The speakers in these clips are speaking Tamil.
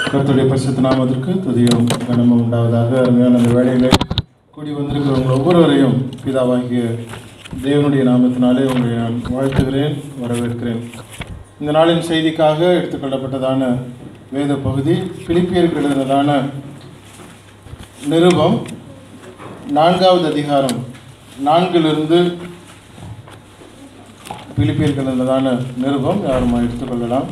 கர்த்தருடைய பரிசுத்த நாமத்திற்கு துதியும் கனமும் உண்டாவதாக அருமையான அந்த வேலையிலே கூடி வந்திருக்கிறவங்க ஒவ்வொருவரையும் பிதாவாகிய தேவனுடைய நாமத்தினாலே உங்களை நான் வாழ்த்துகிறேன் வரவேற்கிறேன் இந்த நாளின் செய்திக்காக எடுத்துக்கொள்ளப்பட்டதான வேத பகுதி பிலிப்பியருக்கு எழுதினதான நிருபம் நான்காவது அதிகாரம் நான்கிலிருந்து பிலிப்பியருக்கு எழுதினதான நிருபம் யாரும் எடுத்துக்கொள்ளலாம்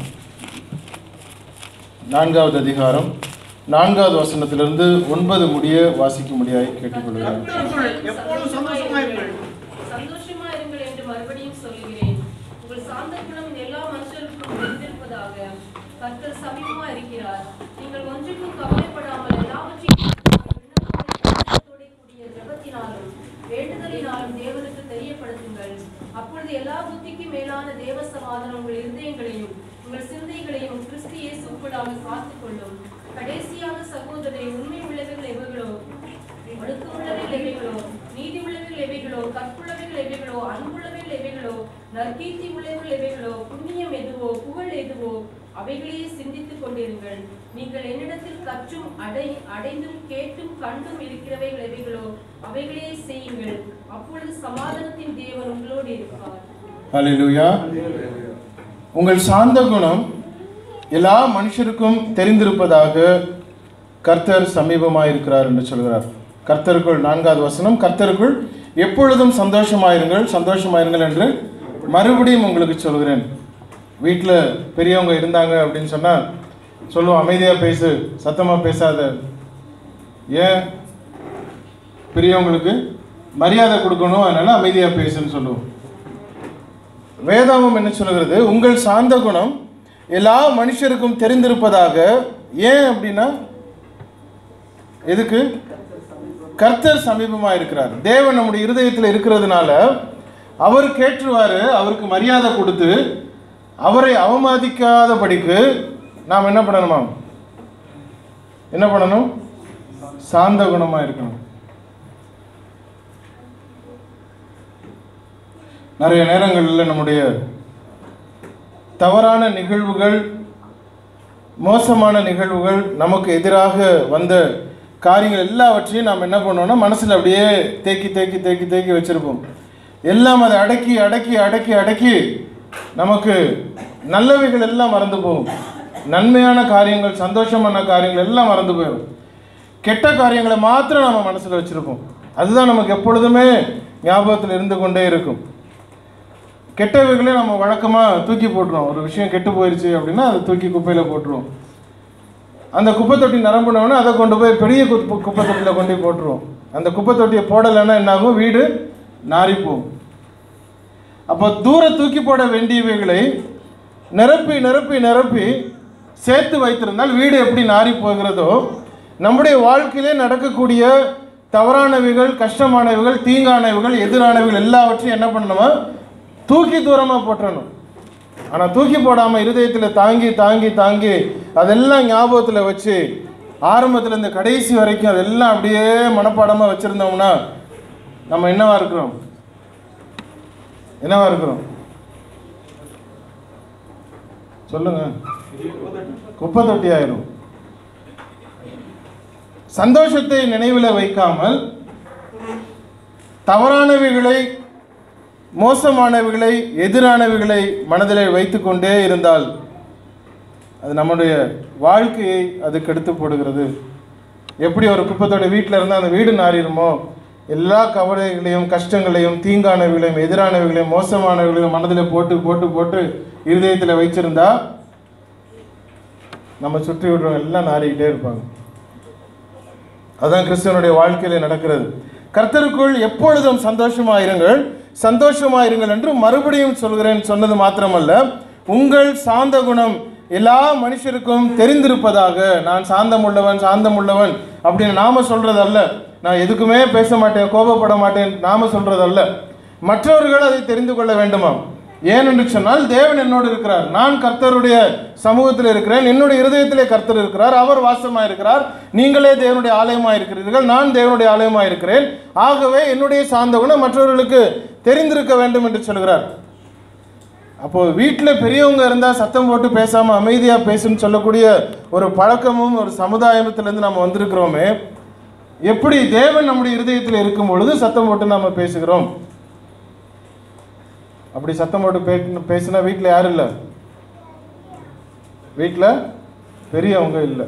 நான்காவது அதிகாரம் நான்காவது வசனத்திலிருந்து ஒன்பது முடிய வாசிக்க முடியாய் கேட்டுக்கொள்கிறேன் எப்பொழுதும் சந்தோஷமாயிருங்கள். சந்தோஷமா இருங்கள் என்று மறுபடியும் சொல்லுகிறேன் உங்கள் சாந்த குணம் எல்லா மனுஷருக்கும் தெரிந்திருப்பதாக கர்த்தர் சமீபமா இருக்கிறார் நீங்கள் ஒன்றுக்கும் கவலைப்படாமல் எல்லாவற்றையும் விண்ணப்பத்தோடே கூடிய ஜெபத்தினாலும் வேண்டுதலினாலும் தேவனுக்கு தெரியப்படுத்துங்கள் அப்பொழுது எல்லா புத்திக்கும் மேலான தேவ சமாதானம் உங்கள் இருதயங்களையும் உங்கள் சிந்தைகளையும் கிறிஸ்து இயேசுக்குள்ளாக காத்துக்கொள்ளும் கடைசியான சகோதரரை உண்மை உள்ளவைகள் எவைகளோ ஒழுக்கமுள்ளவைகள் எவைகளோ நீதி உள்ளவைகள் எவைகளோ கற்புள்ளவைகள் எவைகளோ அன்புள்ளவைகள் எவைகளோ நற்கீர்த்தி உள்ளவைகள் எவைகளோ புண்ணியம் எதுவோ புகழ் எதுவோ அவைகளையே சிந்தித்துக் கொண்டிருங்கள் நீங்கள் என்னிடத்தில் கற்றும் அடை அடைந்தும் கேட்டும் கண்டும் இருக்கிறவைகள் எவைகளோ அவைகளையே செய்யுங்கள் அப்பொழுது சமாதானத்தின் தேவன் உங்களோடு இருப்பார் ஹalleluya உங்கள் சாந்த குணம் எல்லா மனுஷருக்கும் தெரிந்திருப்பதாக கர்த்தர் சமீபமாயிருக்கிறார் என்று சொல்கிறார் கர்த்தருக்குள் நான்காவது வசனம் கர்த்தருக்குள் எப்பொழுதும் சந்தோஷமாயிருங்கள் சந்தோஷமாயிருங்கள் என்று மறுபடியும் உங்களுக்கு சொல்கிறேன் வீட்டில் பெரியவங்க இருந்தாங்க அப்படின்னு சொன்னால் சொல்லுவோம் அமைதியாக பேசு சத்தமாக பேசாத ஏன் பெரியவங்களுக்கு மரியாதை கொடுக்கணும் அதனால அமைதியாக பேசுன்னு சொல்லுவோம் வேதாமம் என்ன சொல்கிறது உங்கள் சாந்த குணம் எல்லா மனுஷருக்கும் தெரிந்திருப்பதாக ஏன் அப்படின்னா எதுக்கு கர்த்தர் சமீபமாக இருக்கிறார் தேவன் நம்முடைய இருதயத்தில் இருக்கிறதுனால அவர் கேட்டுருவார் அவருக்கு மரியாதை கொடுத்து அவரை அவமதிக்காதபடிக்கு நாம் என்ன பண்ணணுமா என்ன பண்ணணும் சாந்த குணமாக இருக்கணும் நிறைய நேரங்களில் நம்முடைய தவறான நிகழ்வுகள் மோசமான நிகழ்வுகள் நமக்கு எதிராக வந்த காரியங்கள் எல்லாவற்றையும் நாம் என்ன பண்ணுவோம்னா மனசில் அப்படியே தேக்கி தேக்கி தேக்கி தேக்கி வச்சுருப்போம் எல்லாம் அதை அடக்கி அடக்கி அடக்கி அடக்கி நமக்கு நல்லவைகள் எல்லாம் மறந்து போகும் நன்மையான காரியங்கள் சந்தோஷமான காரியங்கள் எல்லாம் மறந்து போயிடும் கெட்ட காரியங்களை மாத்திரம் நம்ம மனசில் வச்சுருப்போம் அதுதான் நமக்கு எப்பொழுதுமே ஞாபகத்தில் இருந்து கொண்டே இருக்கும் கெட்டவைகளே நம்ம வழக்கமாக தூக்கி போட்டுருவோம் ஒரு விஷயம் கெட்டு போயிடுச்சு அப்படின்னா அதை தூக்கி குப்பையில் போட்டுருவோம் அந்த குப்பை தொட்டி நிரம்பினோடனே அதை கொண்டு போய் பெரிய குப்பை குப்பை தொட்டியில் கொண்டு போய் போட்டுருவோம் அந்த குப்பை தொட்டியை போடலைன்னா என்னாகும் வீடு நாறிப்போம் அப்போ தூர தூக்கி போட வேண்டியவைகளை நிரப்பி நிரப்பி நிரப்பி சேர்த்து வைத்திருந்தால் வீடு எப்படி நாறி போகிறதோ நம்முடைய வாழ்க்கையிலே நடக்கக்கூடிய தவறானவைகள் கஷ்டமானவைகள் தீங்கானவைகள் எதிரானவைகள் எல்லாவற்றையும் என்ன பண்ணணுமா தூக்கி தூரமாக போட்டுறணும் ஆனால் தூக்கி போடாமல் இருதயத்தில் தாங்கி தாங்கி தாங்கி அதெல்லாம் ஞாபகத்தில் வச்சு ஆரம்பத்தில் இந்த கடைசி வரைக்கும் அதெல்லாம் அப்படியே மனப்பாடமாக வச்சுருந்தோம்னா நம்ம என்னவா இருக்கிறோம் என்னவா இருக்கிறோம் சொல்லுங்க குப்பை தொட்டி ஆயிரும் சந்தோஷத்தை நினைவில் வைக்காமல் தவறானவைகளை மோசமானவைகளை எதிரானவைகளை மனதிலே வைத்துக்கொண்டே இருந்தால் அது நம்முடைய வாழ்க்கையை அது கெடுத்து போடுகிறது எப்படி ஒரு குப்பத்தோட வீட்டில் இருந்தால் அந்த வீடு நாறிடுமோ எல்லா கவலைகளையும் கஷ்டங்களையும் தீங்கானவைகளையும் எதிரானவைகளையும் மோசமானவைகளையும் மனதில் போட்டு போட்டு போட்டு இருதயத்தில் வச்சிருந்தா நம்ம சுற்றி விடுறவங்க எல்லாம் நாறிக்கிட்டே இருப்பாங்க அதான் கிறிஸ்தவனுடைய வாழ்க்கையில நடக்கிறது கர்த்தருக்குள் எப்பொழுதும் சந்தோஷமாயிருங்கள் சந்தோஷமாயிருங்கள் என்று மறுபடியும் சொல்கிறேன் சொன்னது மாத்திரமல்ல உங்கள் சாந்த குணம் எல்லா மனுஷருக்கும் தெரிந்திருப்பதாக நான் சாந்தம் உள்ளவன் சாந்தம் உள்ளவன் அப்படின்னு நாம சொல்றதல்ல நான் எதுக்குமே பேச மாட்டேன் கோபப்பட மாட்டேன் நாம சொல்றதல்ல மற்றவர்கள் அதை தெரிந்து கொள்ள வேண்டுமாம் ஏன் என்று சொன்னால் தேவன் என்னோடு இருக்கிறார் நான் கர்த்தருடைய சமூகத்தில் இருக்கிறேன் என்னுடைய இருதயத்திலே கர்த்தர் இருக்கிறார் அவர் வாசமாக இருக்கிறார் நீங்களே தேவனுடைய ஆலயமாக இருக்கிறீர்கள் நான் தேவனுடைய ஆலயமாக இருக்கிறேன் ஆகவே என்னுடைய சார்ந்த குணம் மற்றவர்களுக்கு தெரிந்திருக்க வேண்டும் என்று சொல்கிறார் அப்போ வீட்டில் பெரியவங்க இருந்தால் சத்தம் போட்டு பேசாமல் அமைதியாக பேசுன்னு சொல்லக்கூடிய ஒரு பழக்கமும் ஒரு சமுதாயத்திலேருந்து நம்ம வந்திருக்கிறோமே எப்படி தேவன் நம்முடைய இருதயத்தில் இருக்கும் பொழுது சத்தம் போட்டு நம்ம பேசுகிறோம் அப்படி சத்தம் போட்டு பே பேசினா வீட்டில் யாரும் இல்லை வீட்டில் பெரியவங்க இல்லை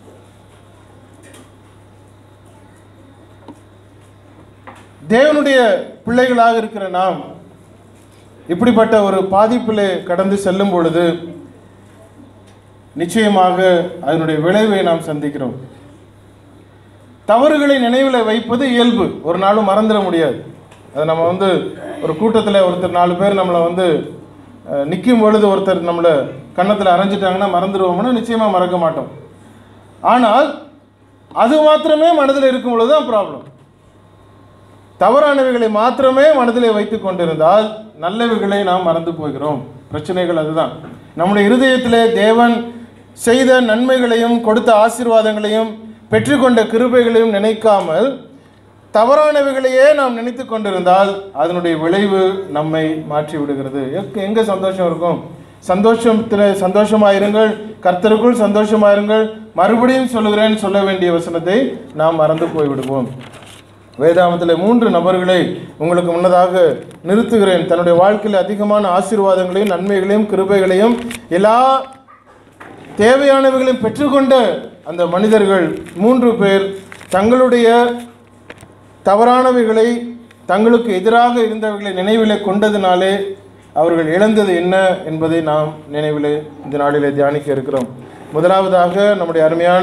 தேவனுடைய பிள்ளைகளாக இருக்கிற நாம் இப்படிப்பட்ட ஒரு பாதிப்பிலே கடந்து செல்லும் பொழுது நிச்சயமாக அதனுடைய விளைவை நாம் சந்திக்கிறோம் தவறுகளை நினைவில் வைப்பது இயல்பு ஒரு நாளும் மறந்துட முடியாது அது நம்ம வந்து ஒரு கூட்டத்தில் ஒருத்தர் நாலு பேர் நம்மளை வந்து நிற்கும் பொழுது ஒருத்தர் நம்மளை கன்னத்தில் அரைஞ்சிட்டாங்கன்னா மறந்துடுவோம்னா நிச்சயமாக மறக்க மாட்டோம் ஆனால் அது மாத்திரமே மனதில் இருக்கும் பொழுது தான் ப்ராப்ளம் தவறானவைகளை மாத்திரமே மனதிலே வைத்துக் கொண்டிருந்தால் நல்லவைகளை நாம் மறந்து போகிறோம் பிரச்சனைகள் அதுதான் நம்முடைய இருதயத்திலே தேவன் செய்த நன்மைகளையும் கொடுத்த ஆசீர்வாதங்களையும் பெற்றுக்கொண்ட கிருபைகளையும் நினைக்காமல் தவறானவைகளையே நாம் நினைத்து கொண்டிருந்தால் அதனுடைய விளைவு நம்மை மாற்றி விடுகிறது எங்க- எங்க சந்தோஷம் இருக்கும் சந்தோஷத்தில் சந்தோஷமாயிருங்கள் கர்த்தருக்குள் சந்தோஷமாயிருங்கள் மறுபடியும் சொல்லுகிறேன் சொல்ல வேண்டிய வசனத்தை நாம் மறந்து போய்விடுவோம் வேதாமத்தில் மூன்று நபர்களை உங்களுக்கு முன்னதாக நிறுத்துகிறேன் தன்னுடைய வாழ்க்கையில் அதிகமான ஆசீர்வாதங்களையும் நன்மைகளையும் கிருபைகளையும் எல்லா தேவையானவைகளையும் பெற்றுக்கொண்ட அந்த மனிதர்கள் மூன்று பேர் தங்களுடைய தவறானவைகளை தங்களுக்கு எதிராக இருந்தவைகளை நினைவிலே கொண்டதினாலே அவர்கள் இழந்தது என்ன என்பதை நாம் நினைவிலே இந்த நாளிலே தியானிக்க இருக்கிறோம் முதலாவதாக நம்முடைய அருமையான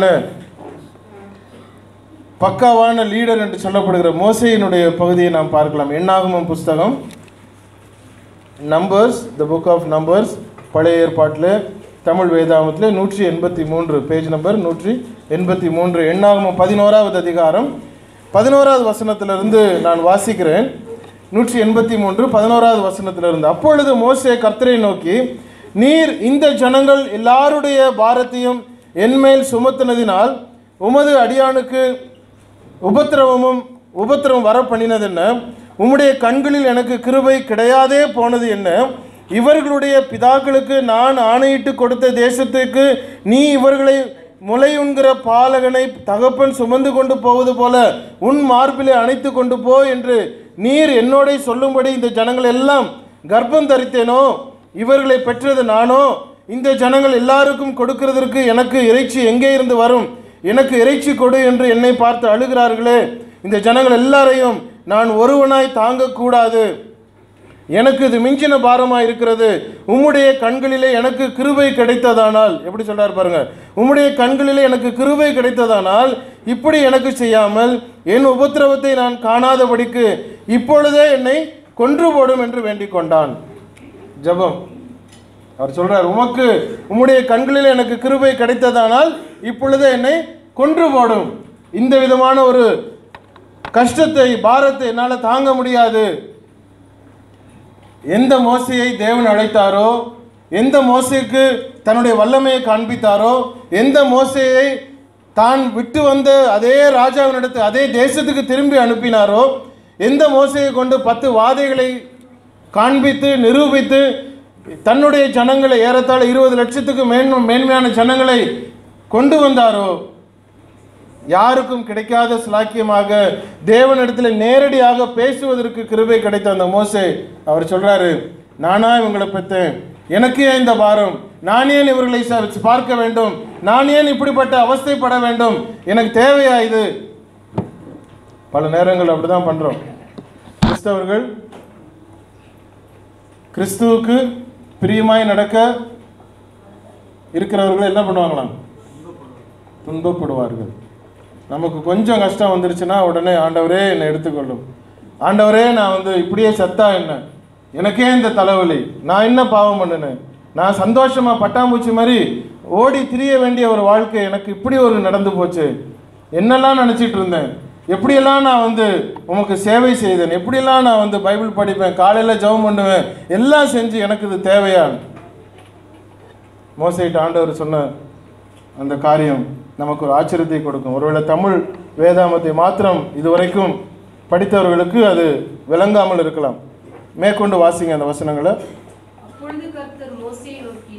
பக்காவான லீடர் என்று சொல்லப்படுகிற மோசையினுடைய பகுதியை நாம் பார்க்கலாம் எண்ணாகமம் புஸ்தகம் numbers the book of numbers பழைய ஏற்பாட்டில் தமிழ் வேதாமத்தில் நூற்றி எண்பத்தி மூன்று பேஜ் நம்பர் நூற்றி எண்பத்தி மூன்று எண்ணாகமம் பதினோராவது அதிகாரம் பதினோராவது வசனத்திலிருந்து நான் வாசிக்கிறேன் நூற்றி எண்பத்தி மூன்று பதினோராவது வசனத்திலிருந்து அப்பொழுது மோசே கர்த்தரை நோக்கி நீர் இந்த ஜனங்கள் எல்லாருடைய பாரத்தையும் என்மேல் சுமத்தினதினால் உமது அடியானுக்கு உபத்திரவமும் உபத்திரவம் வர பண்ணினதென்ன உம்முடைய கண்களில் எனக்கு கிருபை கிடையாதே போனது என்ன இவர்களுடைய பிதாக்களுக்கு நான் ஆணையிட்டு கொடுத்த தேசத்துக்கு நீ இவர்களை முளையுண்கிற பாலகனை தகப்பன் சுமந்து கொண்டு போவது போல உன் மார்பிலே அணைத்து கொண்டு போ என்று நீர் என்னோட சொல்லும்படி இந்த ஜனங்கள் எல்லாம் கர்ப்பம் தரித்தேனோ இவர்களை பெற்றது நானோ இந்த ஜனங்கள் எல்லாருக்கும் கொடுக்கிறதற்கு எனக்கு இறைச்சி எங்கே இருந்து வரும் எனக்கு இறைச்சி கொடு என்று என்னை பார்த்து அழுகிறார்களே இந்த ஜனங்கள் எல்லாரையும் நான் ஒருவனாய் தாங்கக்கூடாது எனக்கு இது மிஞ்சின பாரமாக இருக்கிறது உம்முடைய கண்களிலே எனக்கு கிருபை கிடைத்ததானால் எப்படி சொல்றார் பாருங்க உம்முடைய கண்களிலே எனக்கு கிருபை கிடைத்ததானால் இப்படி எனக்கு செய்யாமல் என் உபத்திரவத்தை நான் காணாதபடிக்கு இப்பொழுதே என்னை கொன்று போடும் என்று வேண்டிக் கொண்டான் ஜெபம் அவர் சொல்றார் உமக்கு உம்முடைய கண்களில் எனக்கு கிருபை கிடைத்ததானால் இப்பொழுதே என்னை கொன்று போடும் இந்த விதமான ஒரு கஷ்டத்தை பாரத்தை என்னால் தாங்க முடியாது எந்த மோசையை தேவன் அழைத்தாரோ எந்த மோசைக்கு தன்னுடைய வல்லமையை காண்பித்தாரோ எந்த மோசையை தான் விட்டு வந்த அதே ராஜாவினிடத்து அதே தேசத்துக்கு திரும்பி அனுப்பினாரோ எந்த மோசையை கொண்டு பத்து வாதைகளை காண்பித்து நிரூபித்து தன்னுடைய ஜனங்களை ஏறத்தாழ இருபது லட்சத்துக்கு மேன் மேன்மையான ஜனங்களை கொண்டு வந்தாரோ யாருக்கும் கிடைக்காத சிலாக்கியமாக தேவனிடத்தில் நேரடியாக பேசுவதற்கு கிருபை கிடைத்த அந்த மோசே அவர் சொல்றாரு நானா இவங்களை பெற்றேன் எனக்கு ஏன் இந்த பாரம் நான் ஏன் இவர்களை ச- பார்க்க வேண்டும் நான் ஏன் இப்படிப்பட்ட அவஸ்தைப்பட வேண்டும் எனக்கு தேவையா இது பல நேரங்கள் அப்படிதான் பண்றோம் கிறிஸ்தவர்கள் கிறிஸ்துவுக்கு பிரியமாய் நடக்க இருக்கிறவர்கள் என்ன பண்ணுவாங்களாம் துன்பப்படுவார்கள் நமக்கு கொஞ்சம் கஷ்டம் வந்துருச்சுன்னா உடனே ஆண்டவரே என்னை எடுத்துக்கொள்ளும் ஆண்டவரே நான் வந்து இப்படியே செத்தா என்ன எனக்கே இந்த தலைவலி நான் என்ன பாவம் பண்ணினேன் நான் சந்தோஷமா பட்டாம்பூச்சி மாதிரி ஓடி திரிய வேண்டிய ஒரு வாழ்க்கை எனக்கு இப்படி ஒரு நடந்து போச்சு என்னெல்லாம் நினச்சிட்டு இருந்தேன் எப்படியெல்லாம் நான் வந்து உமக்கு சேவை செய்தேன் எப்படியெல்லாம் நான் வந்து பைபிள் படிப்பேன் காலையில் ஜெபம் பண்ணுவேன் எல்லாம் செஞ்சு எனக்கு இது தேவையா மோசைட்டு ஆண்டவர் சொன்ன அந்த காரியம் நமக்கு ஒரு ஆச்சரியத்தை கொடுக்கும் ஒருவேளை தமிழ் வேதாமத்தை மாத்திரம் இதுவரைக்கும் படித்தவர்களுக்கு அது விளங்காமல் இருக்கலாம் மேற்கொண்டு வாசிங்க அந்த வசனங்களை அப்பொழுது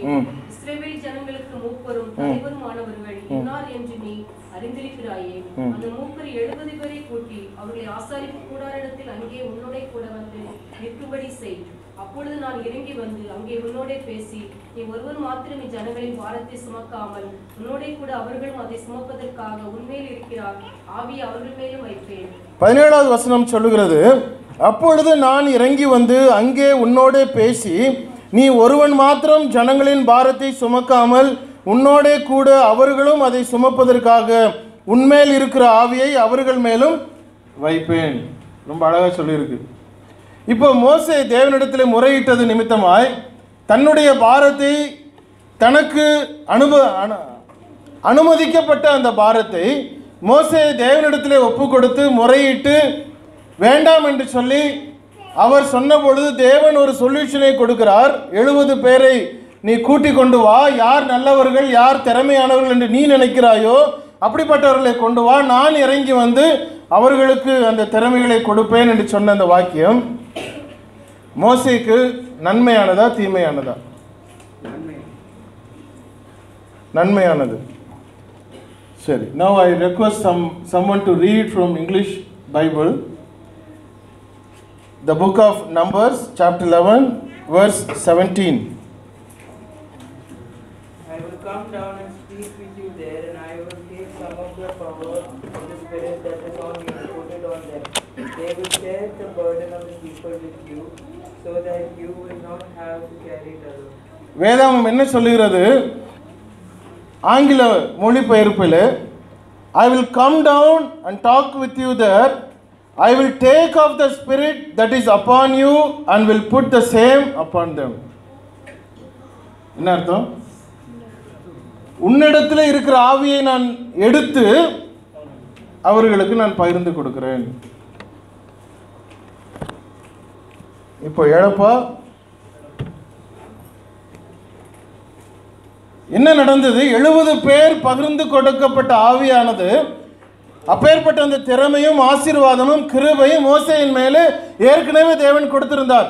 ம். இஸ்ரவேல் ஜனங்களுக்கு மூப்பரும் தலைவருமானவர்கள் இன்னார் என்று நீ அறிந்திருக்கிறாயே அந்த மூப்பர் எழுபது பேரை கூட்டி அவர்களை ஆசாரிப்பு கூடாரிடத்தில் அங்கே உன்னோட கூட வந்து நிற்கும்படி செய் அப்பொழுது நான் இறங்கி வந்து அங்கே உன்னோடே பேசி நீ ஒருவர் மாத்திரம் இஜனங்களின் பாரத்தை சுமக்காமல் உன்னோடே கூட அவர்களும் அதை சுமப்பதற்காக உன்மேல் இருக்கிறார் ஆவி அவர்கள் மேலும் வைப்பேன் பதினேழாவது வசனம் சொல்லுகிறது அப்பொழுது நான் இறங்கி வந்து அங்கே உன்னோடே பேசி நீ ஒருவன் மாத்திரம் ஜனங்களின் பாரத்தை சுமக்காமல் உன்னோடே கூட அவர்களும் அதை சுமப்பதற்காக உன்மேல் இருக்கிற ஆவியை அவர்கள் மேலும் வைப்பேன் ரொம்ப அழகாக சொல்லியிருக்கு இப்போ மோசே தேவனிடத்தில் முறையிட்டது நிமித்தமாய் தன்னுடைய பாரத்தை தனக்கு அனுப அனு அனுமதிக்கப்பட்ட அந்த பாரத்தை மோசே தேவனிடத்திலே ஒப்பு கொடுத்து முறையிட்டு வேண்டாம் என்று சொல்லி அவர் சொன்ன பொழுது தேவன் ஒரு சொல்யூஷனை கொடுக்கிறார் எழுபது பேரை நீ கூட்டிக் கொண்டு வா யார் நல்லவர்கள் யார் திறமையானவர்கள் என்று நீ நினைக்கிறாயோ அப்படிப்பட்டவர்களை கொண்டு வா நான் இறங்கி வந்து அவர்களுக்கு அந்த திறமைகளை கொடுப்பேன் என்று சொன்ன அந்த வாக்கியம் மோசேக்கு நன்மையானதா தீமையானதா நன்மையானது சரி now I request some someone to read from English Bible the book of numbers chapter eleven verse seventeen I will come down and speak with you there, and I will take some of the power of the Spirit that is on you and put it on them. They will share the burden of the people with you, so that you will not have to carry it alone. வேதாமம் என்ன சொல்லுகிறது ஆங்கில மொழிபெயர்ப்பில் I will come down and talk with you there I will take of the spirit that is upon you and will put the same upon them என்ன அர்த்தம் உன்னிடத்தில் இருக்கிற ஆவியை நான் எடுத்து அவர்களுக்கு நான் பகிர்ந்து கொடுக்கிறேன் இப்போ எழப்பா என்ன நடந்தது எழுபது பேர் பகிர்ந்து கொடுக்கப்பட்ட ஆவியானது அப்பேற்பட்ட அந்த திறமையும் ஆசீர்வாதமும் கிருபையும் மோசையின் மேலே ஏற்கனவே தேவன் கொடுத்திருந்தார்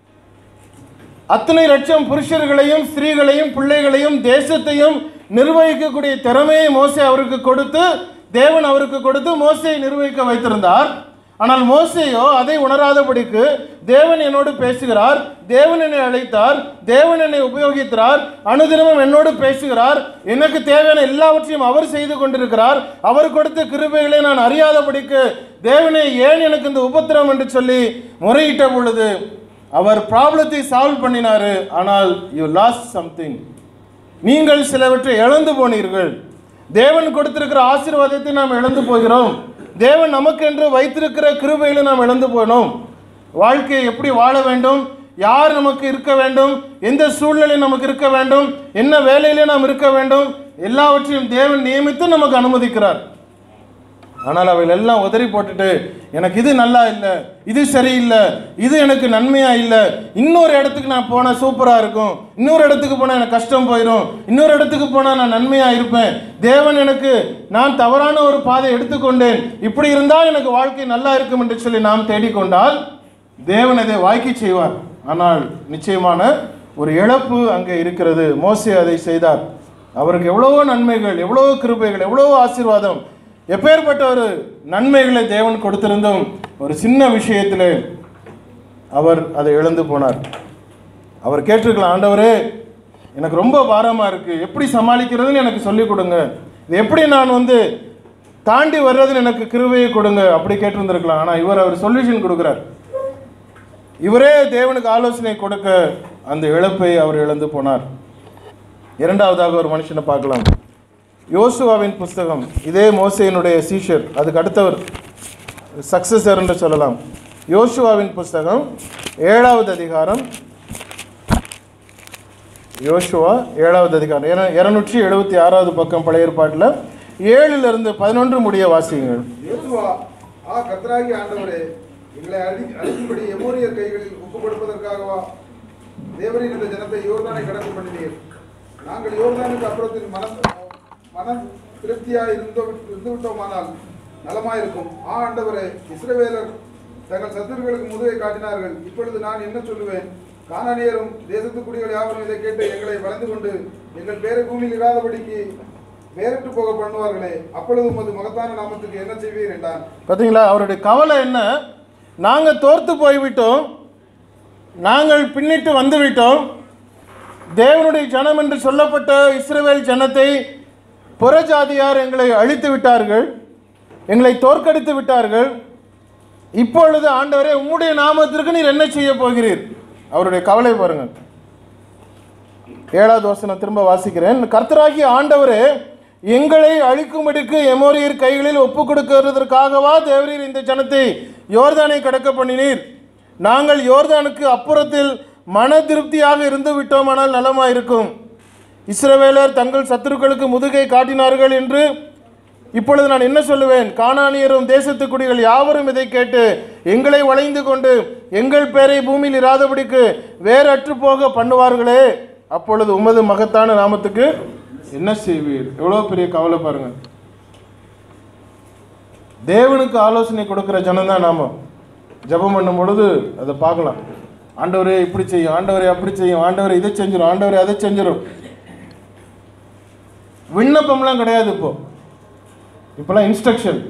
அத்தனை லட்சம் புருஷர்களையும் ஸ்திரீகளையும் பிள்ளைகளையும் தேசத்தையும் நிர்வகிக்கக்கூடிய திறமையை மோசே அவருக்கு கொடுத்து தேவன் அவருக்கு கொடுத்து மோசையை நிர்வகிக்க வைத்திருந்தார் ஆனால் மோசேயோ அதை உணராதபடிக்கு தேவன் என்னோடு பேசுகிறார் தேவன் என்னை அழைத்தார் தேவன் என்னை உபயோகித்தார் அனுதினமும் என்னோடு பேசுகிறார் எனக்கு தேவையான எல்லாவற்றையும் அவர் செய்து கொண்டிருக்கிறார் அவர் கொடுத்த கிருபைகளை நான் அறியாதபடிக்கு தேவனே ஏன் எனக்கு இந்த உபத்திரம் என்று சொல்லி முறையிட்ட பொழுது அவர் ப்ராப்ளத்தை சால்வ் பண்ணினாரு ஆனால் யூ லாஸ்ட் சம்திங் நீங்கள் சிலவற்றை இழந்து போனீர்கள் தேவன் கொடுத்திருக்கிற ஆசீர்வாதத்தை நாம் இழந்து போகிறோம் தேவன் நமக்கென்று வைத்திருக்கிற கிருபைகளை நாம் இழந்து போனோம் வாழ்க்கையை எப்படி வாழ வேண்டும் யார் நமக்கு இருக்க வேண்டும் எந்த சூழ்நிலை நமக்கு இருக்க வேண்டும் என்ன வேலையிலே நாம் இருக்க வேண்டும் எல்லாவற்றையும் தேவன் நியமித்து நமக்கு அனுமதிக்கிறார் ஆனால் அவைகள் எல்லாம் உதறி போட்டுட்டு எனக்கு இது நல்லா இல்லை இது சரியில்லை இது எனக்கு நன்மையா இல்லை இன்னொரு இடத்துக்கு நான் போனால் சூப்பராக இருக்கும் இன்னொரு இடத்துக்கு போனால் எனக்கு கஷ்டம் போயிடும் இன்னொரு இடத்துக்கு போனால் நான் நன்மையாக இருப்பேன் தேவன் எனக்கு நான் தவறான ஒரு பாதை எடுத்துக்கொண்டேன் இப்படி இருந்தால் எனக்கு வாழ்க்கை நல்லா இருக்கும் என்று சொல்லி நாம் தேடிக்கொண்டால் தேவன் அதை வாய்க்கு செய்வார் ஆனால் நிச்சயமான ஒரு இழப்பு அங்கே இருக்கிறது மோசே அதை செய்தார் அவருக்கு எவ்வளவோ நன்மைகள் எவ்வளவோ கிருபைகள் எவ்வளவோ ஆசீர்வாதம் எப்பேற்பட்ட ஒரு நன்மைகளை தேவன் கொடுத்திருந்தும் ஒரு சின்ன விஷயத்தில் அவர் அதை இழந்து போனார் அவர் கேட்டிருக்கலாம் ஆண்டவரே எனக்கு ரொம்ப பாரமாக இருக்குது எப்படி சமாளிக்கிறதுன்னு எனக்கு சொல்லிக் கொடுங்க இது எப்படி நான் வந்து தாண்டி வர்றதுன்னு எனக்கு கிருபையை கொடுங்க அப்படி கேட்டிருந்திருக்கலாம் ஆனால் இவர் அவர் சொல்யூஷன் கொடுக்குறார் இவரே தேவனுக்கு ஆலோசனை கொடுக்க அந்த இழப்பை அவர் இழந்து போனார் இரண்டாவதாக ஒரு மனுஷனை பார்க்கலாம் யோசுவாவின் புஸ்தகம் இதே மோசையினுடைய சீஷர் அதுக்கு அடுத்தவர் சக்சஸர் என்று சொல்லலாம் யோசுவாவின் புஸ்தகம் ஏழாவது அதிகாரம் யோசுவா ஏழாவது அதிகாரம் இர- இருநூற்றி எழுபத்தி ஆறாவது பக்கம் பழைய ஏற்பாட்டில் ஏழிலிருந்து பதினொன்று முடிய வாசியுங்கள் யோசுவா ஆ கர்த்தராகிய ஆண்டவரே எங்களை அழி அழிக்கும்படி எமோரியர் கைகளில் ஒப்பு கொடுப்பதற்காகவா தேவரின் இந்த ஜனத்தை யோர்தானை கடந்து பண்ணினீர் நாங்கள் யோர்தானுக்கு அப்புறத்தில் மனம் மனம் திருப்தியா இருந்தோ இருந்து விட்டோமானால் நலமாயிருக்கும் ஆ ஆண்டவரே இஸ்ரவேலர் தங்கள் சத்துருக்களுக்கு முதுகை காட்டினார்கள் இப்பொழுது நான் என்ன சொல்லுவேன் கானானியரும் தேசத்து குடிகள் யாவரும் இதை கேட்டு எங்களை வளைந்து கொண்டு எங்கள் பேரை பூமியில் இராதபடிக்கு வேறிட்டு போக பண்ணுவார்களே அப்பொழுது உமது மகத்தான நாமத்துக்கு என்ன செய்வீர் என்றான் பார்த்தீங்களா அவருடைய கவலை என்ன நாங்கள் தோர்த்து போய்விட்டோம் நாங்கள் பின்னிட்டு வந்துவிட்டோம் தேவனுடைய ஜனம் என்று சொல்லப்பட்ட இஸ்ரவேல் ஜனத்தை புறஜாதியார் எங்களை அழித்து விட்டார்கள் எங்களை தோற்கடித்து விட்டார்கள் இப்பொழுது ஆண்டவரே உம்முடைய நாமத்திற்கு நீர் என்ன செய்ய போகிறீர் அவருடைய கவலை பாருங்கள் ஏழாவது வசனம் திரும்ப வாசிக்கிறேன் கர்த்தராகிய ஆண்டவரே எங்களை அழிக்கும்படிக்கு எமோரியர் கைகளில் ஒப்பு கொடுக்கிறதற்காகவா தேவரீர் இந்த ஜனத்தை யோர்தானை கடக்க பண்ணினீர் நாங்கள் யோர்தானுக்கு அப்புறத்தில் மன திருப்தியாக இருந்து விட்டோமானால் நலமாயிருக்கும் இஸ்ரவேலர் தங்கள் சத்துருக்களுக்கு முதுகை காட்டினார்கள் என்று இப்பொழுது நான் என்ன சொல்லுவேன் கானானியரும் தேசத்து குடிகள் யாவரும் இதை கேட்டு எங்களை வளைந்து கொண்டு எங்கள் பேரை பூமியில் இராதபடிக்கு வேறற்று போக பண்ணுவார்களே அப்பொழுது உமது மகத்தான நாமத்துக்கு என்ன செய்வீர் எவ்வளோ பெரிய கவலை பாருங்க தேவனுக்கு ஆலோசனை கொடுக்கிற ஜனம் தான் நாம ஜெபம் பண்ணும் பொழுது அதை பார்க்கலாம் ஆண்டவரே இப்படி செய்யும் ஆண்டவரே அப்படி செய்யும் ஆண்டவரே இதை செஞ்சிடும் ஆண்டவரே அதை செஞ்சிடும் விண்ணப்பம்லாம் கிடையாது இப்போ இப்போலாம் இன்ஸ்ட்ரக்ஷன்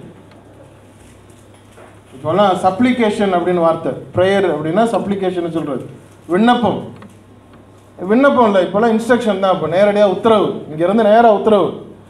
இப்போலாம் சப்ளிகேஷன் அப்படின்னு வார்த்தை ப்ரேயர் அப்படின்னா சப்ளிகேஷன் சொல்கிறது விண்ணப்பம் விண்ணப்பம் இல்லை இப்போலாம் இன்ஸ்ட்ரக்ஷன் தான் இப்போ நேரடியாக உத்தரவு இங்கேருந்து நேராக உத்தரவு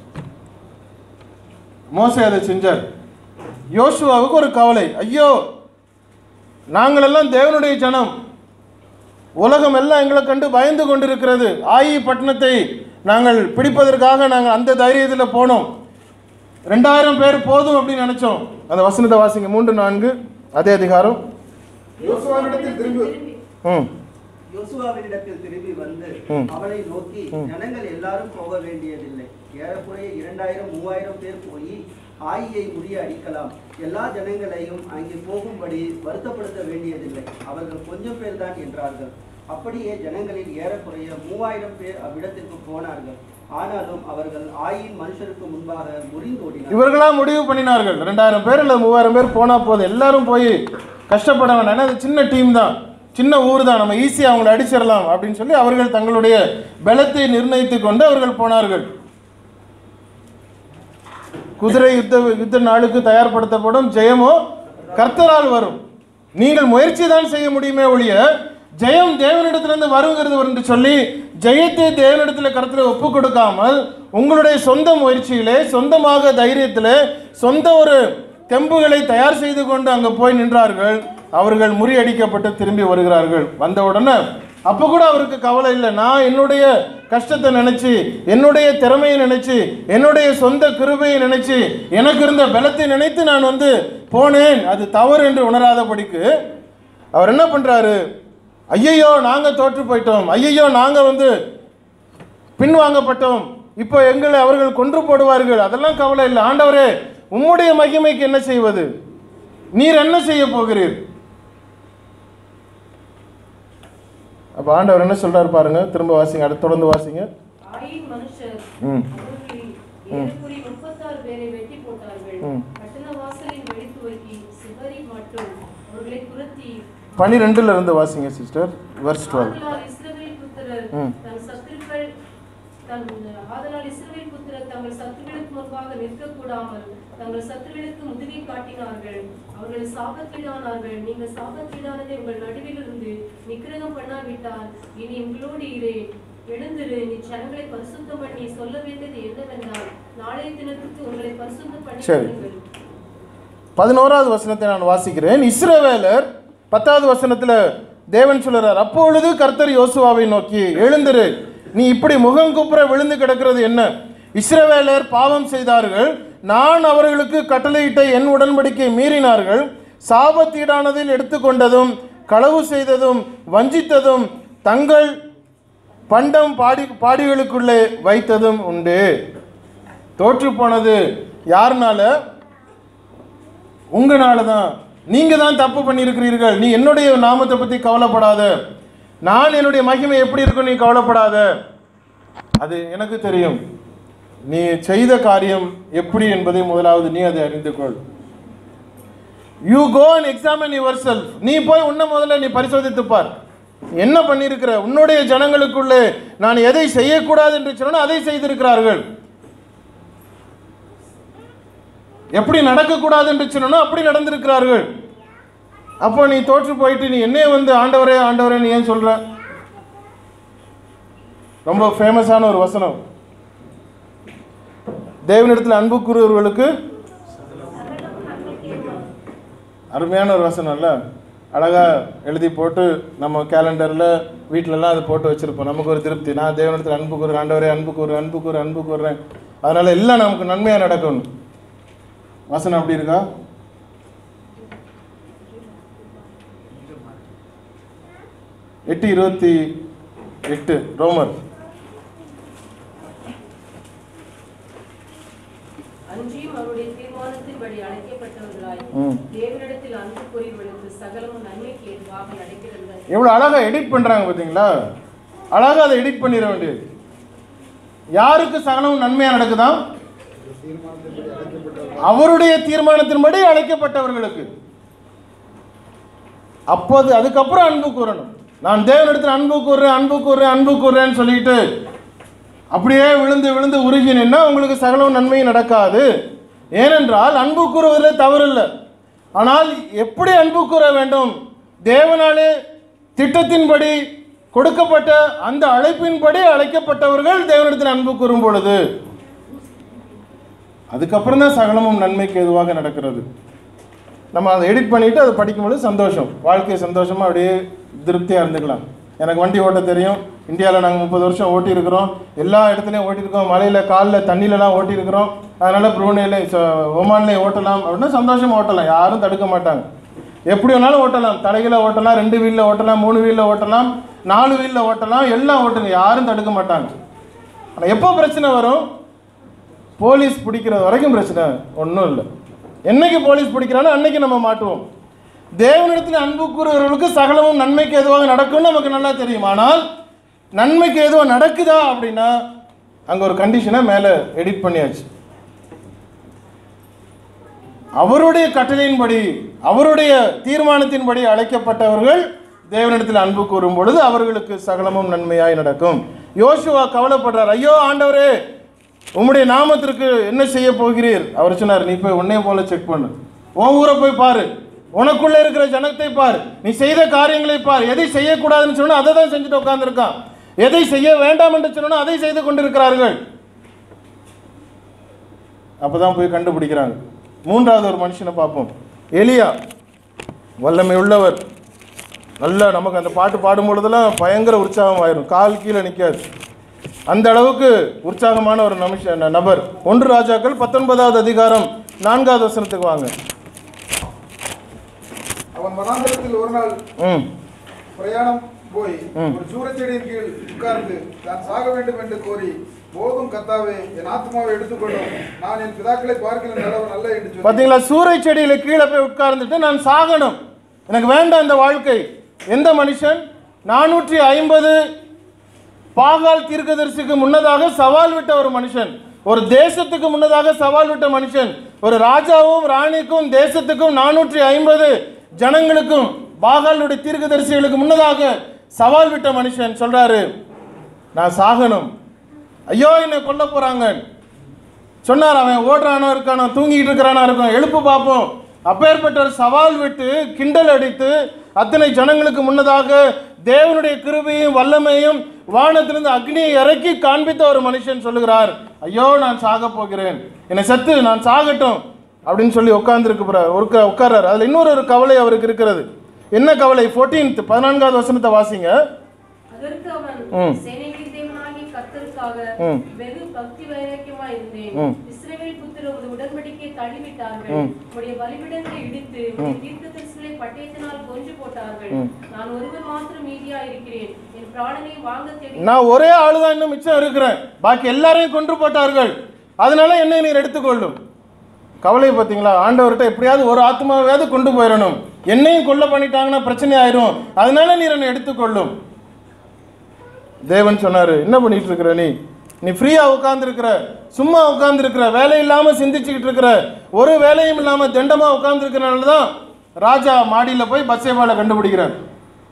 மோசே அதை செஞ்சார் யோசுவாவுக்கு ஒரு கவலை ஐயோ நாங்களெல்லாம் தேவனுடைய ஜனம் உலகம் எல்லாம் எங்களை கண்டு பயந்து கொண்டிருக்கிறது ஆயி பட்டணத்தை நாங்கள் பிடிப்பதற்காக நாங்கள் அந்த தைரியத்தில் போனோம் ரெண்டாயிரம் பேர் போதும் அப்படின்னு நினைச்சோம் அந்த வசனத்தை வாசிங்க மூன்று நான்கு அதே அதிகாரம் யோசுவாவிடத்தில் திரும்பி ம் யோசுவாவினிடத்தில் திரும்பி வந்து ம். அவனை நோக்கி ம். ஜனங்கள் எல்லாரும் போக வேண்டியதில்லை ஏறக்குறைய இரண்டாயிரம் மூவாயிரம் பேர் போய் ஆயியை முறிய அடிக்கலாம் எல்லா ஜனங்களையும் அங்கே போகும்படி வருத்தப்படுத்த வேண்டியதில்லை அவர்கள் கொஞ்சம் பேர் தான் என்றார்கள் அப்படியே ஜனங்களில் ஏறக்குறைய மூவாயிரம் பேர் அவ்விடத்திற்கு போனார்கள் ஆனாலும் அவர்கள் ஆயின் மனுஷருக்கு முன்பாக முறிந்தோடினார்கள் இவர்களா முடிவு பண்ணினார்கள் ரெண்டாயிரம் பேர் இல்லை மூவாயிரம் பேர் போனால் போதும் எல்லாரும் போய் கஷ்டப்பட வேண்டாம் ஏன்னா அது சின்ன டீம் தான் சின்ன ஊர் தான் நம்ம ஈஸியாக அவங்கள அடிச்சிடலாம் அப்படின்னு சொல்லி அவர்கள் தங்களுடைய பலத்தை நிர்ணயித்து கொண்டு அவர்கள் போனார்கள் குதிரை யுத்த யுத்த நாளுக்கு தயார்படுத்தப்படும் ஜெயமோ கர்த்தரால் வரும் நீங்கள் முயற்சி தான் செய்ய முடியுமே ஒழிய ஜெயம் தேவனிடத்திலிருந்து வருங்கிறது என்று சொல்லி ஜெயத்தை தேவனிடத்தில் கருத்தில் ஒப்பு கொடுக்காமல் உங்களுடைய சொந்த முயற்சியிலே சொந்தமாக தைரியத்திலே சொந்த ஒரு தெம்புகளை தயார் செய்து கொண்டு அங்கே போய் நின்றார்கள் அவர்கள் முறியடிக்கப்பட்டு திரும்பி வருகிறார்கள் வந்த உடனே அப்போ கூட அவருக்கு கவலை இல்லை நான் என்னுடைய கஷ்டத்தை நினைச்சு என்னுடைய திறமையை நினைச்சு என்னுடைய சொந்த கிருபையை நினைச்சு எனக்கு இருந்த பலத்தை நினைத்து நான் வந்து போனேன் அது தவறு என்று உணராதபடிக்கு அவர் என்ன பண்றாரு ஐயையோ நாங்கள் தோற்று போயிட்டோம் ஐயையோ நாங்கள் வந்து பின்வாங்கப்பட்டோம் இப்போ எங்களை அவர்கள் கொன்று போடுவார்கள் அதெல்லாம் கவலை இல்லை ஆண்டவரே உம்முடைய மகிமைக்கு என்ன செய்வது நீர் என்ன செய்ய போகிறீர் அப்போ ஆண்டவர் என்ன சொல்றாரு பாருங்க திரும்ப வாசிங்க அடுத்து தொடர்ந்து வாசிங்க ஆயின் மனுஷர் ம் அவர்களில் ஏறக்குறைய முப்பத்தாறு பேரை வெட்டி போட்டார்கள் ம். பட்டண வாசலில் வெடி துவக்கி சிவரி மட்டும் அவர்களை துரத்தி பனிரெண்டுல இருந்து வாசிங்க சிஸ்டர் வெர்ஸ் டுவெல் ஆதலால் இஸ்ரவேல் புத்திரர் ம். தன் சத்துருக்கள் தன் ஆதலால் இஸ்ரவேல் புத்திரர் தங்கள் சத்துருக்களுக்கு முன்பாக நிற்கக்கூடாமல் தங்கள் சத்துருக்களுக்கு முதுகை காட்டினார்கள் அவர்கள் சாபத்தீடானார்கள் நீங்கள் சாபத்தீடானதை உங்கள் நடுவிலிருந்து நிக்கிரகம் பண்ணாவிட்டால் இனி உங்களோடு இரேன் எழுந்திரு நீ ஜனங்களை பரிசுத்தம் பண்ணி சொல்ல வேண்டியது என்னவென்றால் நாளைய தினத்துக்கு உங்களை பரிசுத்தம் பண்ணி சரி. கொள்ளுங்கள். பதினோராவது வசனத்தை நான் வாசிக்கிறேன் இஸ்ரவேலர் பத்தாவது வசனத்துல தேவன் சொல்லுறார் அப்பொழுது கர்த்தர் யோசுவாவை நோக்கி எழுந்திரு நீ இப்படி முகங்குப்புற விழுந்து கிடக்கிறது என்ன இஸ்ரவேலர் பாவம் செய்தார்கள் நான் அவர்களுக்கு கட்டளையிட்ட என் உடன்படிக்கை மீறினார்கள் சாபத்தீடானதில் எடுத்துக்கொண்டதும் களவு செய்ததும் வஞ்சித்ததும் தங்கள் பண்டம் பாடி பாடிகளுக்குள்ளே வைத்ததும் உண்டு தோற்று போனது யாருனால உங்களால தான் நீங்க தான் தப்பு பண்ணியிருக்கிறீர்கள் நீ என்னுடைய நாமத்தை பத்தி கவலைப்படாத நான் என்னுடைய மகிமை எப்படி இருக்கும் நீ கவலைப்படாத அது எனக்கு தெரியும் நீ செய்த காரியம் எப்படி என்பதை முதலாவது நீ அதை அறிந்து கொள் you go and examine yourself நீ போய் உன்னை முதல்ல நீ பரிசோதித்து பார் என்ன பண்ணியிருக்கிற உன்னுடைய ஜனங்களுக்குள்ளே நான் எதை செய்யக்கூடாது என்று சொன்னா அதை செய்திருக்கிறார்கள் எப்படி நடக்கக்கூடாது என்று சொன்னா அப்படி நடந்திருக்கிறார்கள் அப்போ நீ தோற்று போயிட்டு நீ என்னைய வந்து ஆண்டவரே ஆண்டவரே நீ ஏன் சொல்ற ரொம்ப ஃபேமஸான ஒரு வசனம் தேவனிடத்தில் அன்பு கூறுவர்களுக்கு அருமையான ஒரு வசனம் இல்ல அழகா எழுதி போட்டு நம்ம கேலண்டரில் வீட்டிலலாம் அது போட்டு வச்சிருப்போம் நமக்கு ஒரு திருப்தி நான் தேவனிடத்தில் அன்பு கூறுறேன் ஆண்டவரே அன்பு கூறு அன்பு கூறு அன்பு கூறுறேன் அதனால எல்லாம் நமக்கு நன்மையாக நடக்கணும் வசனம் அப்படி இருக்கா எட்டு இருபத்தி எட்டு ரோமர் அன்றியும் அவருடைய தீர்மானத்தின்படி அழைக்கப்பட்டவர்களாய் ம். தேவனிடத்தில் அன்பு கூறியவர்களுக்கு சகலமும் நன்மைக்கு ஏதுவாக நடக்கிறது எவ்வளோ அழகாக எடிட் பண்ணுறாங்க பார்த்தீங்களா அழகாக அதை எடிட் பண்ணிட வேண்டியது யாருக்கு சகலமும் நன்மையாக நடக்குதா தீர்மானத்தின்படி அழைக்கப்பட்டவர்கள் அவருடைய தீர்மானத்தின்படி அழைக்கப்பட்டவர்களுக்கு அப்போது அதுக்கப்புறம் அன்பு கூறணும் நான் தேவனிடத்தில் அன்பு கூறுறேன் அன்பு கூறுறேன் அன்பு கூறுறேன்னு சொல்லிட்டு அப்படியே விழுந்து விழுந்து உருகினா உங்களுக்கு சகலம் நன்மையும் நடக்காது ஏனென்றால் அன்பு கூறுவதில் தவறில்லை ஆனால் எப்படி அன்பு கூற வேண்டும் தேவனாலே திட்டத்தின்படி கொடுக்கப்பட்ட அந்த அழைப்பின்படி அழைக்கப்பட்டவர்கள் தேவனிடத்தில் அன்பு கூறும் பொழுது அதுக்கப்புறம் தான் சகலமும் நன்மைக்கு எதுவாக நடக்கிறது நம்ம அதை எடிட் பண்ணிவிட்டு அதை படிக்கும்போது சந்தோஷம் வாழ்க்கை சந்தோஷமாக அப்படியே திருப்தியாக இருந்துக்கலாம் எனக்கு வண்டி ஓட்ட தெரியும் இந்தியாவில் நாங்கள் முப்பது வருஷம் ஓட்டியிருக்கிறோம் எல்லா இடத்துலையும் ஓட்டியிருக்கோம் மலையில் காலில் தண்ணியிலலாம் ஓட்டியிருக்கிறோம் அதனால் ப்ரூனேல ஒமான்லேயே ஓட்டலாம் அப்படின்னா சந்தோஷமாக ஓட்டலாம் யாரும் தடுக்க மாட்டாங்க எப்படி வேணாலும் ஓட்டலாம் தலைகளை ஓட்டலாம் ரெண்டு வீலில் ஓட்டலாம் மூணு வீலில் ஓட்டலாம் நாலு வீலில் ஓட்டலாம் எல்லாம் ஓட்டுங்க யாரும் தடுக்க மாட்டாங்க ஆனால் எப்போ பிரச்சனை வரும் போலீஸ் பிடிக்கிறது வரைக்கும் பிரச்சனை ஒன்றும் இல்லை என்னைக்கு போலீஸ் பிடிக்கிறானோ அன்னைக்கு நம்ம மாட்டுவோம் தேவனிடத்தில் அன்பு கூறுகிறவர்களுக்கு சகலமும் நன்மைக்கு எதுவாக நடக்கும்னு நமக்கு நல்லா தெரியும் ஆனால் நன்மைக்கு எதுவாக நடக்குதா அப்படின்னா அங்கே ஒரு கண்டிஷனை மேலே எடிட் பண்ணியாச்சு அவருடைய கட்டளையின்படி அவருடைய தீர்மானத்தின்படி அழைக்கப்பட்டவர்கள் தேவனிடத்தில் அன்பு கூறும் பொழுது அவர்களுக்கு சகலமும் நன்மையாய் நடக்கும் யோசுவா கவலைப்படுறார் ஐயோ ஆண்டவரே உம்முடைய நாமத்திற்கு என்ன செய்ய போகிறீர் அவர் சொன்னார் நீ போய் உன்னைய போல செக் பண்ணு உன் ஊரை போய் பாரு உனக்குள்ள இருக்கிற ஜனத்தை பார் நீ செய்த காரியங்களை பார் எதை செய்யக்கூடாதுன்னு சொன்னா அதை தான் செஞ்சுட்டு உட்கார்ந்திருக்கான் எதை செய்ய வேண்டாம் என்று சொன்னா அதை செய்து கொண்டிருக்கிறார்கள் அப்பதான் போய் கண்டுபிடிக்கிறாங்க மூன்றாவது ஒரு மனுஷனை பார்ப்போம் எலியா வல்லமை உள்ளவர் நல்லா நமக்கு அந்த பாட்டு பாடும் பொழுதெல்லாம் பயங்கர உற்சாகம் ஆயிரும் கால் கீழே நிற்காது அந்த அளவுக்கு உற்சாகமான ஒரு நிமிஷ ந- நபர் ஒன்று ராஜாக்கள் பத்தொன்பதாவது அதிகாரம் நான்காவது வசனத்துக்கு வாங்க அவன் வனாந்தரத்தில் ஒரு நாள் ம் பிரயாணம் போய் ம். ஒரு சூரச்செடியின் கீழ் உட்கார்ந்து தான் சாக வேண்டும் என்று கோரி போதும் கத்தாவே என் ஆத்மாவை எடுத்துக்கொள்ளும் நான் என் பிதாக்களை பார்க்கிற நல்லவன் அல்ல என்று சொல்லி பார்த்தீங்களா சூறை செடியில கீழே போய் உட்கார்ந்துட்டு நான் சாகணும் எனக்கு வேண்டாம் இந்த வாழ்க்கை எந்த மனுஷன் நானூற்றி ஐம்பது பாகால் தீர்க்கதரிசிக்கு முன்னதாக சவால் விட்ட ஒரு மனுஷன் ஒரு தேசத்துக்கு முன்னதாக சவால் விட்ட மனுஷன் ஒரு ராஜாவும் ராணிக்கும் தேசத்துக்கும் நானூற்றி ஐம்பது ஜனங்களுக்கும் பாகாலுடைய தீர்க்கதரிசிகளுக்கு முன்னதாக சவால் விட்ட மனுஷன் சொல்றாரு நான் சாகணும் ஐயோ என்னை கொல்ல போறாங்க சொன்னார் அவன் ஓடுறானோ இருக்கானோ தூங்கிட்டு இருக்கிறானோ இருக்கும் எழுப்பு பார்ப்போம் அப்பேற்பட்ட ஒரு சவால் விட்டு கிண்டல் அடித்து அத்தனை ஜனங்களுக்கு முன்னதாக தேவனுடைய கிருபையும் வல்லமையும் வானத்திலிருந்து அக்னியை இறக்கி காண்பித்த ஒரு மனுஷன் சொல்லுகிறார் ஐயோ நான் சாக போகிறேன் என்னை செத்து நான் சாகட்டும் அப்படின்னு சொல்லி உட்கார்ந்துருக்கு உட்கா உட்கார்றாரு அதில் இன்னொரு ஒரு கவலை அவருக்கு இருக்கிறது என்ன கவலை 14th பதினான்காவது வசனத்தை வாசிங்க அதற்கு அவன் ம். சேனைகளின் தேவனாகிய கர்த்தருக்காக ம். வெகு பக்தி வைராக்கியமாய் இருந்தேன் ம். இஸ்ரவேல் புத்திரர் ஒரு உடன்படிக்கையை தள்ளிவிட்டார்கள் ம். உடைய பலிபிடங்களை இடித்து உடைய தீர்க்கதரிசிகளை பட்டயத்தினால் கொன்று போட்டார்கள் நான் ஒருவர் மாத்திரம் மீதியா இருக்கிறேன் என் பிராணனை வாங்க தேடி நான் ஒரே ஆளு தான் இன்னும் மிச்சம் இருக்கிறேன் பாக்கி எல்லாரையும் கொன்று போட்டார்கள் அதனால என்னை நீர் எடுத்துக்கொள்ளும் கவலை பார்த்தீங்களா ஆண்டவர்கிட்ட எப்படியாவது ஒரு ஆத்மாவையாவது கொண்டு போயிடணும் என்னையும் கொல்ல பண்ணிட்டாங்கன்னா பிரச்சனை ஆயிரும் அதனால நீர் என்னை எடுத்துக்கொள்ளும் தேவன் சொன்னாரு என்ன பண்ணிட்டு இருக்கிற நீ நீ ஃப்ரீயா உட்கார்ந்துருக்கிற சும்மா உட்கார்ந்துருக்கிற வேலை இல்லாம சிந்திச்சுக்கிட்டு இருக்கிற ஒரு வேலையும் இல்லாம தண்டமா உட்கார்ந்துருக்கிறனால தான் ராஜா மாடியில் போய் பச்சைபாலை கண்டுபிடிக்கிறார்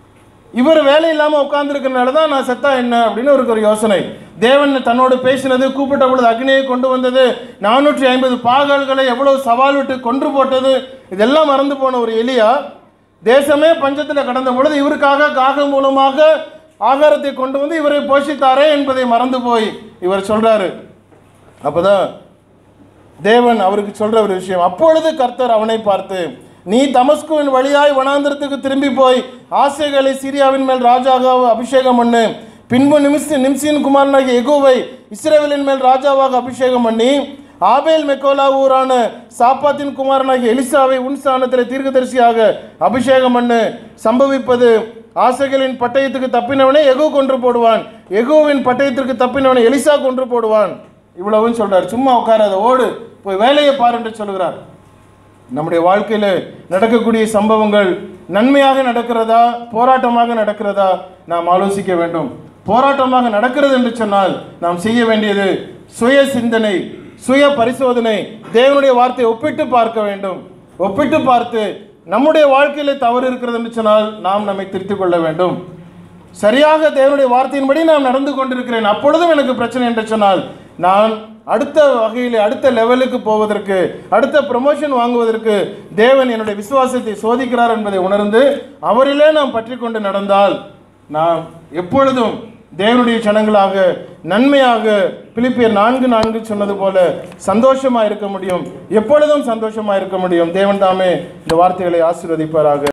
இவர் வேலை இல்லாமல் உட்கார்ந்துருக்கனால தான் நான் செத்தா என்ன அப்படின்னு அவருக்கு ஒரு யோசனை தேவன் தன்னோடு பேசினது கூப்பிட்ட பொழுது அக்னியை கொண்டு வந்தது நானூற்றி ஐம்பது பாகல்களை எவ்வளவு சவால் விட்டு கொன்று போட்டது இதெல்லாம் மறந்து போன ஒரு எலியா தேசமே பஞ்சத்தில் கடந்த பொழுது இவருக்காக காகம் மூலமாக ஆகாரத்தை கொண்டு வந்து இவரை போஷித்தாரே என்பதை மறந்து போய் இவர் சொல்றாரு அப்பதான் தேவன் அவருக்கு சொல்ற ஒரு விஷயம் அப்பொழுது கர்த்தர் அவனை பார்த்து நீ தமஸ்குவின் வழியாய் வனாந்திரத்துக்கு திரும்பி போய் ஆசைகளை சீரியாவின் மேல் ராஜாவாக அபிஷேகம் பண்ணு பின்பு நிமிஷ நிம்சின் குமாரனாகிய எகோவை இஸ்ரேவேலின் மேல் ராஜாவாக அபிஷேகம் பண்ணி ஆபேல் மெக்கோலா ஊரான சாப்பாத்தின் குமாரனாகிய எலிசாவை உன் ஸ்தானத்தில் தீர்க்கதரிசியாக அபிஷேகம் பண்ணு சம்பவிப்பது ஆசைகளின் பட்டயத்துக்கு தப்பினவனை எகோ கொன்று போடுவான் எகோவின் பட்டயத்திற்கு தப்பினவனை எலிசா கொன்று போடுவான் இவ்வளவும் சொல்றார் சும்மா உட்காராத ஓடு போய் வேலையை பாரு என்று சொல்கிறார் நம்முடைய வாழ்க்கையில் நடக்கக்கூடிய சம்பவங்கள் நன்மையாக நடக்கிறதா போராட்டமாக நடக்கிறதா நாம் ஆலோசிக்க வேண்டும் போராட்டமாக நடக்கிறது என்று சொன்னால் நாம் செய்ய வேண்டியது சுய சிந்தனை சுய பரிசோதனை தேவனுடைய வார்த்தையை ஒப்பிட்டு பார்க்க வேண்டும் ஒப்பிட்டு பார்த்து நம்முடைய வாழ்க்கையில தவறு இருக்கிறது என்று சொன்னால் நாம் நம்மை திருத்திக் கொள்ள வேண்டும் சரியாக தேவனுடைய வார்த்தையின்படி நான் நடந்து கொண்டிருக்கிறேன் அப்பொழுதும் எனக்கு பிரச்சனை என்று சொன்னால் நான் அடுத்த வகையில் அடுத்த லெவலுக்கு போவதற்கு அடுத்த ப்ரமோஷன் வாங்குவதற்கு தேவன் என்னுடைய விசுவாசத்தை சோதிக்கிறார் என்பதை உணர்ந்து அவரிலே நாம் பற்றி கொண்டு நடந்தால் நாம் எப்பொழுதும் தேவனுடைய ஜனங்களாக நன்மையாக பிலிப்பியர் நான்கு நான்கு சொன்னது போல சந்தோஷமா இருக்க முடியும் எப்பொழுதும் சந்தோஷமா இருக்க முடியும் தேவன் தாமே இந்த வார்த்தைகளை ஆசீர்வதிப்பாராக